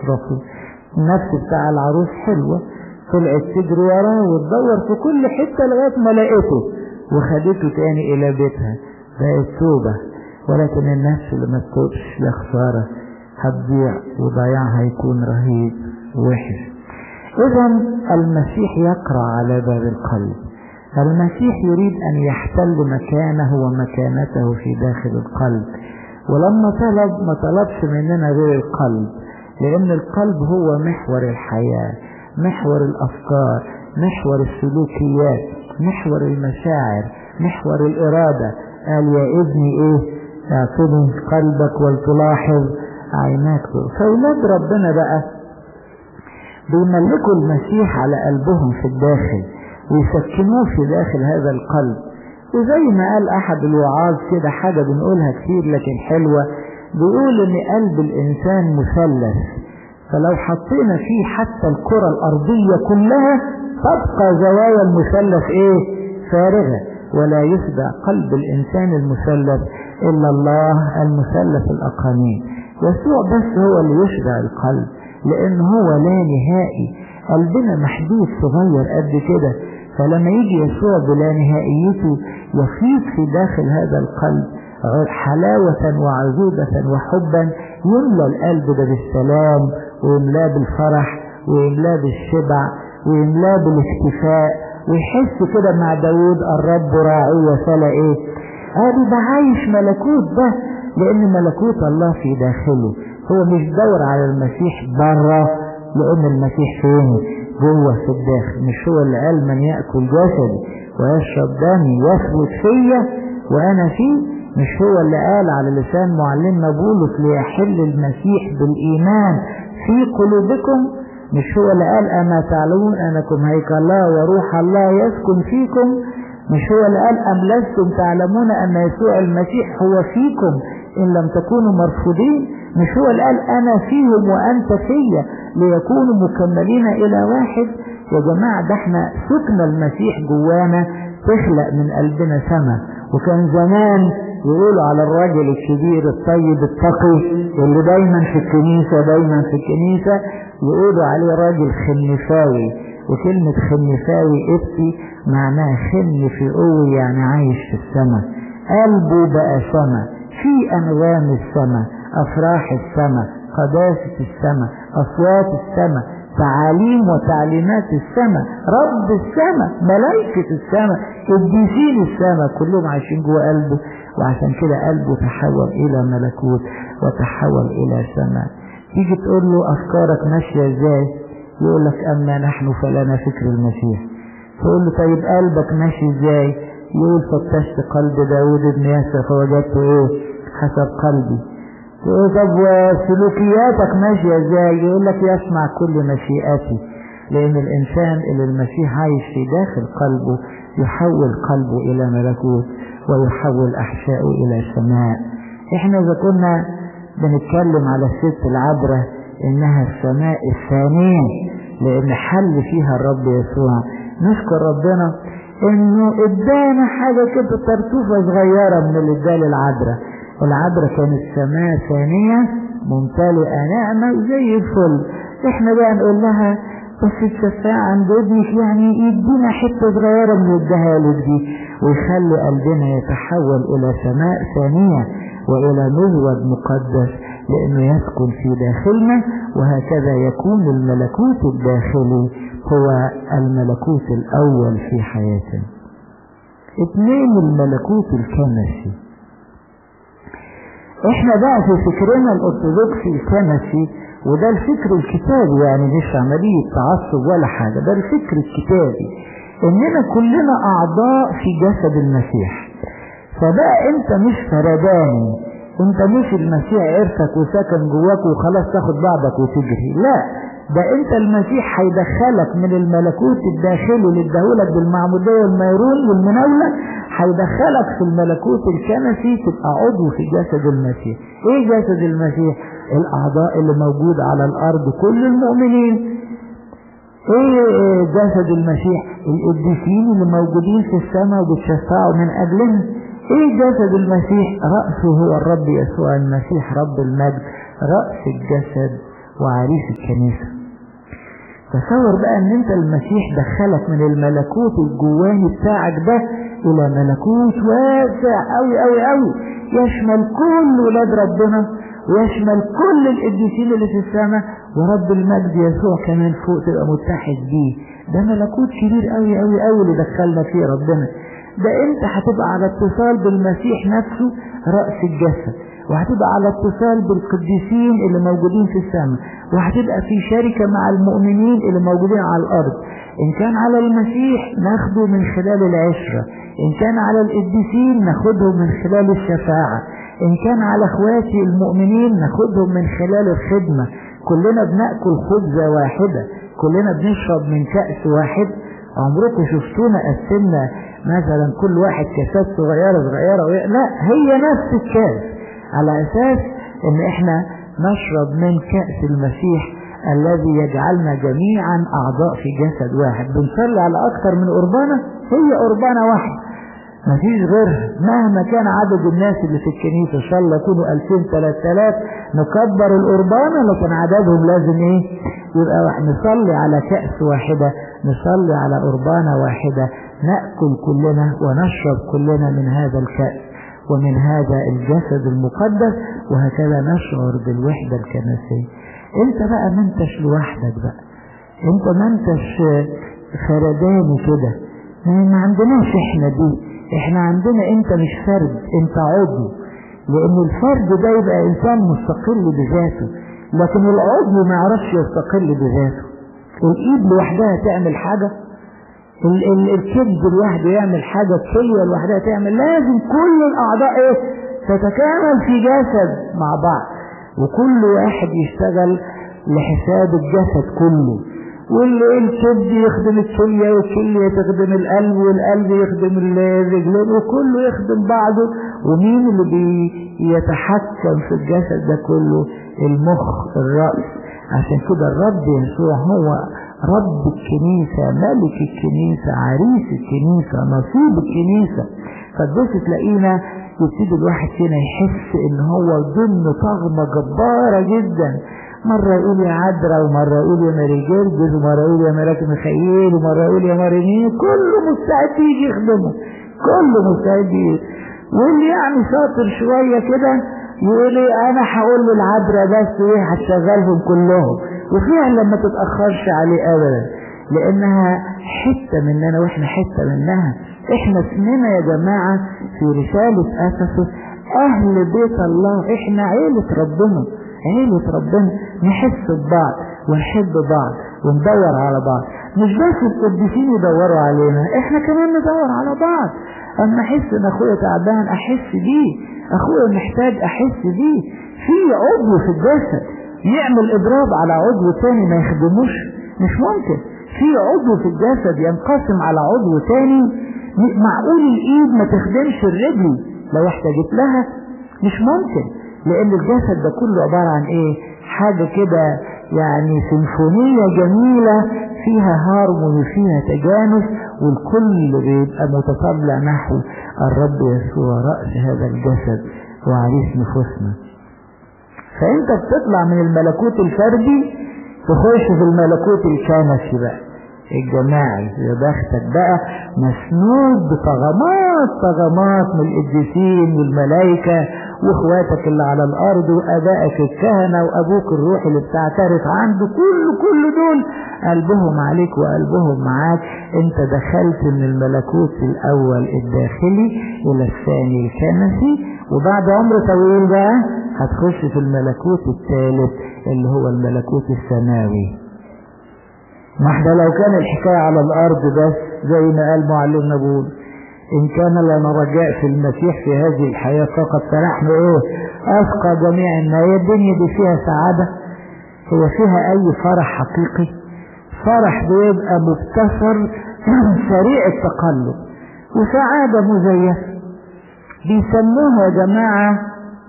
تشرفه النفس بتاع العروس حلوة طلعت تجري وراه وتدور في كل حتة لغاية ما لقيته وخدته تاني إلى بيتها بقت توبة ولكن النفس اللي ما تتوبش يا خسارة هتضيع وضياعها هيكون رهيب وحش إذا المسيح يقرأ على باب القلب المسيح يريد أن يحتل مكانه ومكانته في داخل القلب ولما طلب ما طلبش مننا غير القلب لأن القلب هو محور الحياة محور الأفكار محور السلوكيات محور المشاعر محور الإرادة قال يا ابني إيه اعطني قلبك ولتلاحظ عيناك فأولاد ربنا بقى بيملكوا المسيح على قلبهم في الداخل ويسكنوه في داخل هذا القلب وزي ما قال أحد الوعاظ كده حاجة بنقولها كتير لكن حلوة بيقول إن قلب الإنسان مثلث فلو حطينا فيه حتى الكرة الأرضية كلها تبقى زوايا المثلث إيه فارغة ولا يشبع قلب الإنسان المثلث إلا الله المثلث الأقانيم يسوع بس هو اللي يشبع القلب لأن هو لا نهائي قلبنا محدود صغير قد كده فلما يجي يسوع بلا نهائيته يفيض في داخل هذا القلب حلاوة وعذوبة وحبا يملى القلب ده بالسلام ويملاه بالفرح ويملاه بالشبع ويملاه بالاكتفاء ويحس كده مع داود الرب راعي فلا ايه ادي ده عايش ملكوت ده لان ملكوت الله في داخله هو مش دور على المسيح بره لان المسيح فين جوه في الداخل مش هو اللي قال من ياكل جسدي ويشرب دمي يثبت فيا وانا فيه مش هو اللي قال على لسان معلمنا بولس ليحل المسيح بالايمان في قلوبكم مش هو اللي قال اما تعلمون انكم هيكل الله وروح الله يسكن فيكم مش هو اللي قال ام لستم تعلمون ان يسوع المسيح هو فيكم ان لم تكونوا مرفوضين مش هو اللي قال انا فيهم وانت فيا ليكونوا مكملين الى واحد يا جماعة ده احنا سكن المسيح جوانا تخلق من قلبنا سما وكان زمان يقولوا على الراجل الكبير الطيب التقي اللي دايما في الكنيسة دايما في الكنيسة يقولوا عليه راجل خنفاوي وكلمة خنفاوي ابتي معناها خن في قوي يعني عايش في السماء قلبه بقى سما في أنغام السماء أفراح السماء قداسة السماء أصوات السماء تعاليم وتعليمات السماء رب السماء ملائكة السماء قديسين السماء كلهم عايشين جوه قلبه وعشان كده قلبه تحول إلى ملكوت وتحول إلى سماء تيجي تقول له أفكارك ماشية إزاي يقول لك أما نحن فلنا فكر المسيح تقول له طيب قلبك ماشي إزاي يقول فتشت قلب داود بن ياسر فوجدت إيه حسب قلبي تقول طب وسلوكياتك ماشية ازاي يقول لك يسمع كل مشيئتي لان الانسان اللي المسيح عايش في داخل قلبه يحول قلبه الى ملكوت ويحول احشائه الى سماء احنا اذا كنا بنتكلم على الست العبرة انها السماء الثانية لان حل فيها الرب يسوع نشكر ربنا انه ادانا حاجة كده ترتوفة صغيرة من اللي اداه للعذراء العذراء كانت سماء ثانية ممتلئة نعمة وزي الفل احنا بقى نقول لها بس الشفاعة عند ابنك يعني يدينا حتة صغيرة من الدهالك دي ويخلي قلبنا يتحول إلى سماء ثانية وإلى مزود مقدس لأنه يسكن في داخلنا وهكذا يكون الملكوت الداخلي هو الملكوت الأول في حياتنا اثنين الملكوت الكنسي احنا بقى في فكرنا الارثوذكسي الكنسي وده الفكر الكتابي يعني مش عملية تعصب ولا حاجة ده الفكر الكتابي اننا كلنا اعضاء في جسد المسيح فبقى انت مش فرداني انت مش المسيح عرفك وسكن جواك وخلاص تاخد بعضك وتجري لا ده انت المسيح هيدخلك من الملكوت الداخلي اللي اداهولك بالمعمودية والميرون والمناولة هيدخلك في الملكوت الكنسي تبقى عضو في جسد المسيح ايه جسد المسيح الاعضاء اللي موجودة على الارض كل المؤمنين ايه جسد المسيح القديسين اللي موجودين في السماء وبتشفعوا من اجلنا ايه جسد المسيح رأسه هو الرب يسوع المسيح رب المجد رأس الجسد وعريس الكنيسة تصور بقى ان انت المسيح دخلك من الملكوت الجواني بتاعك ده الى ملكوت واسع قوي قوي قوي يشمل كل ولاد ربنا ويشمل كل القديسين اللي في السماء ورب المجد يسوع كمان فوق تبقى متحد بيه ده ملكوت كبير قوي قوي قوي اللي دخلنا فيه ربنا ده انت هتبقى على اتصال بالمسيح نفسه رأس الجسد وهتبقى على اتصال بالقديسين اللي موجودين في السماء وهتبقى في شركة مع المؤمنين اللي موجودين على الأرض إن كان على المسيح ناخده من خلال العشرة إن كان على القديسين ناخدهم من خلال الشفاعة إن كان على إخواتي المؤمنين ناخدهم من خلال الخدمة كلنا بنأكل خبزة واحدة كلنا بنشرب من كأس واحد عمركم شفتونا قسمنا مثلا كل واحد كاسات صغيرة صغيرة لا هي نفس الكاس على أساس إن إحنا نشرب من كأس المسيح الذي يجعلنا جميعا أعضاء في جسد واحد بنصلي على أكثر من قربانة هي قربانة واحدة مفيش غيرها مهما كان عدد الناس اللي في الكنيسة إن شاء الله يكونوا 2000 3000 نكبر القربانة لكن عددهم لازم إيه يبقى نصلي على كأس واحدة نصلي على قربانة واحدة نأكل كلنا ونشرب كلنا من هذا الكأس ومن هذا الجسد المقدس وهكذا نشعر بالوحدة الكنسية انت بقى ما انتش لوحدك بقى انت ما انتش فرداني كده ما عندناش احنا دي احنا عندنا انت مش فرد انت عضو لان الفرد ده يبقى انسان مستقل بذاته لكن العضو ما يعرفش يستقل بذاته الايد لوحدها تعمل حاجة ال ال الكبد لوحده يعمل حاجة الكلية لوحدها تعمل لازم كل الاعضاء ايه تتكامل في جسد مع بعض وكل واحد يشتغل لحساب الجسد كله والكبد يخدم الكلية والكلية تخدم القلب والقلب يخدم الرجلين وكله يخدم بعضه ومين اللي بيتحكم في الجسد ده كله المخ الرأس عشان كده الرب يسوع هو رب الكنيسة ملك الكنيسة عريس الكنيسة نصيب الكنيسة فتبص تلاقينا يبتدي الواحد فينا يحس ان هو ضمن طغمة جبارة جدا مرة يقول يا عذرا ومرة يقول يا ماري جرجس ومرة يقول يا ملاك ميخائيل ومرة يقول يا مارينين كله مستعد يجي يخدمه كله مستعد يجي واللي يعني شاطر شوية كده يقول لي انا هقول للعذرا بس ايه هتشغلهم كلهم وفعلا ما تتأخرش عليه ابدا لانها حتة مننا واحنا حتة منها احنا اسمنا يا جماعة في رسالة افسس اهل بيت الله احنا عيلة ربنا عيلة ربنا نحس ببعض ونحب بعض وندور على بعض مش بس القديسين يدوروا علينا احنا كمان ندور على بعض اما احس ان اخويا تعبان احس بيه اخويا محتاج احس بيه في عضو في الجسد يعمل اضراب على عضو تاني ما يخدموش مش ممكن في عضو في الجسد ينقسم على عضو تاني معقول الايد ما تخدمش الرجل لو احتاجت لها مش ممكن لان الجسد ده كله عبارة عن ايه حاجة كده يعني سيمفونية جميلة فيها هارموني فيها تجانس والكل بيبقى متطلع نحو الرب يسوع رأس هذا الجسد وعريس نفوسنا فانت بتطلع من الملكوت الفردي تخش في الملكوت الكنسي بقى الجماعي يا بختك بقى مسنود بطغمات طغمات من القديسين والملائكة واخواتك اللي على الارض وابائك الكهنة وابوك الروح اللي بتعترف عنده كل كل دول قلبهم عليك وقلبهم معاك انت دخلت من الملكوت الاول الداخلي الى الثاني الكنسي وبعد عمر طويل بقى هتخش في الملكوت الثالث اللي هو الملكوت السماوي ما احنا لو كان الحكاية على الارض بس زي ما قال معلمنا بول ان كان لنا رجاء في المسيح في هذه الحياة فقط فنحن ايه افقى جميع ان هي الدنيا دي فيها سعادة هو فيها اي فرح حقيقي فرح بيبقى مبتسر سريع التقلب وسعادة مزيفة بيسموها يا جماعة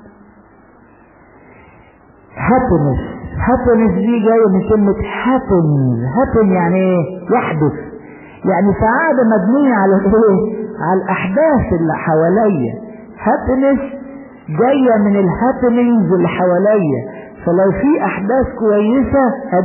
happiness happiness دي جاية من كلمة happen happen يعني ايه يحدث يعني سعادة مبنية على ايه على الاحداث اللي حواليا happiness جاية من الهابنينجز اللي حواليا فلو في احداث كويسة